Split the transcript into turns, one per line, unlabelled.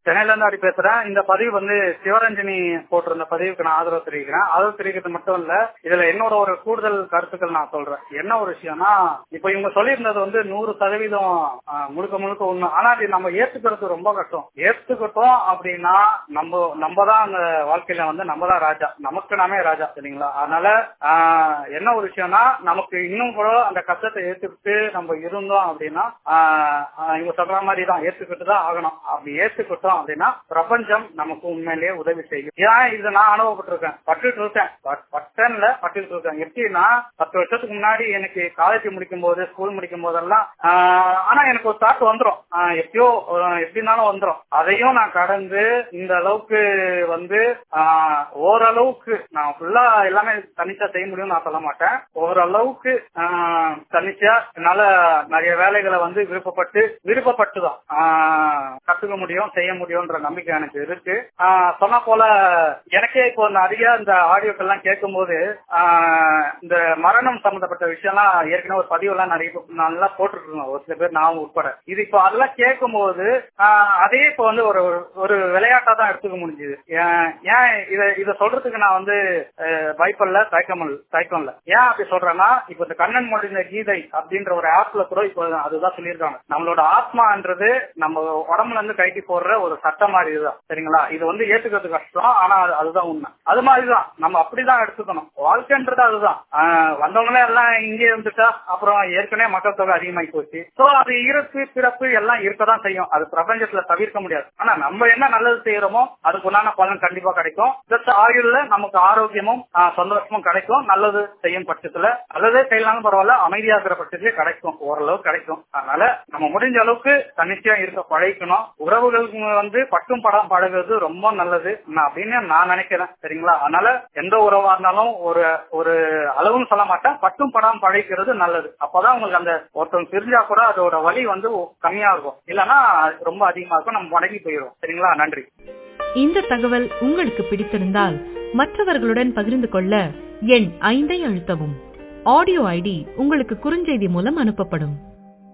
சென்னையில இருந்து அப்படி பேசுறேன் இந்த பதிவு வந்து சிவரஞ்சனி போட்டிருந்த பதிவுக்கு நான் ஆதரவு தெரிவிக்கிறேன் ஆதரவு தெரிவிக்கிறது மட்டும் இல்ல இதுல என்னோட ஒரு கூடுதல் கருத்துக்கள் நான் சொல்றேன் என்ன ஒரு விஷயம்னா இப்ப இவங்க சொல்லியிருந்தது வந்து நூறு சதவீதம் ஆஹ், முழுக்க முழுக்க உண்மை ஆனா அது நம்ம ஏத்துக்கிறது ரொம்ப கஷ்டம் ஏத்துக்கிட்டோம் அப்படின்னா நம்ம நம்ம தான் அந்த வாழ்க்கையில வந்து நம்ம தான் ராஜா நமக்கு நாமே ராஜா சரிங்களா அதனால ஆஹ், என்ன ஒரு விஷயம்னா நமக்கு இன்னும் கூட அந்த கஷ்டத்தை ஏத்துக்கிட்டு நம்ம இருந்தோம் அப்படின்னா ஆஹ், ஆஹ், இவங்க சொல்ற மாதிரி தான் ஏத்துக்கிட்டு தான் ஆகணும் அப்படி ஏத்துக்கிட்டோம் அப்படின்னா பிரபஞ்சம் நமக்கு உண்மையிலேயே உதவி செய்யும் ஏன் இது நான் அனுபவப்பட்டிருக்கேன் பட்டுட்டு இருக்கேன் பட்- பட்டன்ல பட்டுட்டு இருக்கேன் எப்படின்னா பத்து வருஷத்துக்கு முன்னாடி எனக்கு காலேஜ் முடிக்கும் போது ஸ்கூல் முடிக்கும் போதெல்லாம் ஆஹ், ஆனா எனக்கு ஒரு தாட் வந்துரும் ஆஹ், எப்படியோ ஆஹ், எப்படினாலும் வந்துரும் அதையும் நான் கடந்து இந்த அளவுக்கு வந்து ஆஹ், ஓரளவுக்கு நான் ஃபுல்லா எல்லாமே தனிச்சா செய்ய முடியும்னு நான் சொல்ல மாட்டேன் ஓரளவுக்கு ஆஹ், தனிச்சா என்னால நிறைய வேலைகளை வந்து விருப்பப்பட்டு விருப்பப்பட்டு தான் ஆஹ், கத்துக்க முடியும் செய்ய முடியும்ன்ற நம்பிக்கை எனக்கு இருக்கு ஆஹ், சொன்ன போல எனக்கே இப்போ நிறைய இந்த ஆடியோக்கள் எல்லாம் கேட்கும் போது ஆஹ், இந்த மரணம் சம்பந்தப்பட்ட விஷயம்லாம் ஏற்கனவே ஒரு பதிவு எல்லாம் நிறைய பேர் நல்லா போட்டுருக்கோம் ஒரு சில பேர் நான் உட்பட இது இப்போ அதெல்லாம் கேட்கும் போது ஆஹ், அதே இப்போ வந்து ஒரு ஒரு- ஒரு விளையாட்டா தான் எடுத்துக்க முடிஞ்சுது ஏன் ஏன் இத இத சொல்றதுக்கு நான் வந்து அஹ், பயப்படல தயக்கமல் தயக்கம் இல்ல ஏன் அப்படி சொல்றேன்னா இப்போ இந்த கண்ணன் மொழிந்த கீதை அப்படின்ற ஒரு ஆப்ல கூட இப்போ அதுதான் சொல்லியிருக்காங்க நம்மளோட ஆத்மான்றது நம்ம உடம்புல இருந்து கைட்டி போடுற ஒரு சட்டம் மாதிரி இதுதான் சரிங்களா இது வந்து ஏத்துக்கிறது கஷ்டம் ஆனா அது- அதுதான் உண்மை அது மாதிரிதான் நம்ம அப்படிதான் எடுத்துக்கணும் வாழ்க்கைன்றது அதுதான் ஆஹ், வந்தவங்களே எல்லாம் இங்கே இருந்துட்டா அப்புறம் ஏற்கனவே மக்கள் தொகை அதிகமாகி போச்சு சோ அது இறப்பு பிறப்பு எல்லாம் இருக்கதான் செய்யும் அது பிரபஞ்சத்துல தவிர்க்க முடியாது ஆனா நம்ம என்ன நல்லது செய்யறோமோ அதுக்கு உண்டான பலன் கண்டிப்பா கிடைக்கும் ஜஸ்ட் ஆயுள்ல நமக்கு ஆரோக்கியமும் ஆஹ், சந்தோஷமும் கிடைக்கும் நல்லது செய்யும் பட்சத்துல நல்லதே செய்யலாம் பரவாயில்ல அமைதியா இருக்கிற பட்சத்திலே கிடைக்கும் ஓரளவு கிடைக்கும் அதனால நம்ம முடிஞ்ச அளவுக்கு தனிச்சையா இருக்க பழகிக்கணும் உறவுகளுக்கு வந்து பட்டும் படம் பழகுறது ரொம்ப நல்லது நான் அப்படின்னு நான் நினைக்கிறேன் சரிங்களா அதனால எந்த உறவா இருந்தாலும் ஒரு ஒரு அளவுன்னு சொல்ல மாட்டேன் பட்டும் படம் பழகிக்கிறது நல்லது அப்பதான் உங்களுக்கு அந்த ஒருத்தவங்க பிரிஞ்சா கூட அதோட வலி வந்து கம்மியா இருக்கும் இல்லைன்னா ரொம்ப அதிகமா இருக்கும் நம்ம மடங்கி போயிடும் சரிங்களா நன்றி
இந்த தகவல் உங்களுக்கு பிடித்திருந்தால் மற்றவர்களுடன் பகிர்ந்து கொள்ள எண் ஐந்தை அழுத்தவும் ஆடியோ ஐடி உங்களுக்கு குறுஞ்செய்தி மூலம் அனுப்பப்படும்